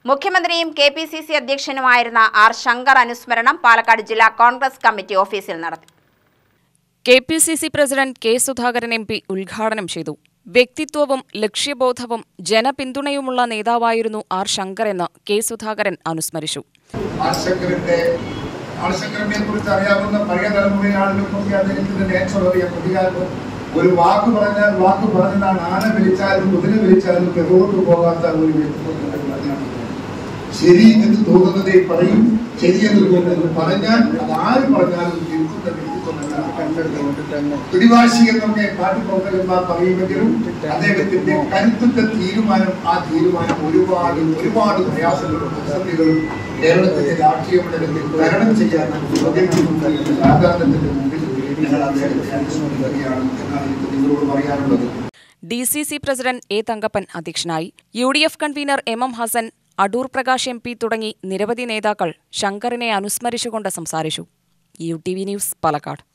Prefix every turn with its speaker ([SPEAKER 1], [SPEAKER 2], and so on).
[SPEAKER 1] മുഖ്യമന്ത്രിയും K P C C അധ്യക്ഷനുമായിരുന്ന R Shankar അനുസ്മരണം പാലക്കാട് ജില്ലാ കോൺഗ്രസ് കമ്മിറ്റി ഓഫീസിൽ നടത്തി
[SPEAKER 2] K P C C president K Sudhakaran M P ഉദ്ഘാടനം ചെയ്തു വ്യക്തിത്വവും ലക്ഷ്യബോധവും ജനപിന്തുണയുമുള്ള നേതാവായിരുന്നു ആർ ശങ്കർ എന്ന് കെ സുധാകരൻ അനുസ്മരിച്ചു
[SPEAKER 3] ആശങ്കരന്റെ ആശങ്കരനെ കുറിച്ച് അറിയാവുന്ന പഴയ തലമുറ ആളുകൾക്കൊക്കെ അദ്ദേഹത്തിന്റെ നേച്ചർ അറിയാം പ്രതികാരം ഒരു വാക്ക് പറഞ്ഞാൽ വാക്ക് പറഞ്ഞതാണ് ആന വിളിച്ചാലും കുതിര വിളിച്ചാലും പിറകോട്ട് പോകാത്ത ഒരു വ്യക്തിത്വത്തിന്റെ ഉടമയാണ്. ശരി എന്ന് തോന്നുന്നതേ പറയും ശരിയെന്ന് തോന്നുന്നത് പറഞ്ഞാൽ അത് ആര് പറഞ്ഞാലും തിരുത്തുന്ന വ്യക്തിത്വമല്ല പിടിവാശി എന്നൊക്കെ പാർട്ടിപ്രവർത്തകന്മാർ പറയുമെങ്കിലും അദ്ദേഹത്തിന്റെ കരുത്തുറ്റ തീരുമാനം ആ തീരുമാനം ഒരുപാട് ഒരുപാട് പ്രയാസങ്ങളും പ്രതിസന്ധികളും കേരളത്തിന്റെ രാഷ്ട്രീയ മണ്ഡലത്തിൽ തരണം ചെയ്യാൻ അദ്ദേഹത്തിന്റെ സാധാരണത്തിന്റെ മുമ്പിൽ ഞങ്ങൾ അദ്ദേഹത്തെ അനുസ്മരിക്കുകയാണ് എന്നാണ് എനിക്ക് നിങ്ങളോട് പറയാനുള്ളത്
[SPEAKER 2] D C C president A Thankappan അധ്യക്ഷനായി U D F convenor M M Hassan Adoor Prakash M P തുടങ്ങി നിരവധി നേതാക്കൾ ശങ്കറിനെ അനുസ്മരിച്ചുകൊണ്ട് സംസാരിച്ചു U T V news Palakkad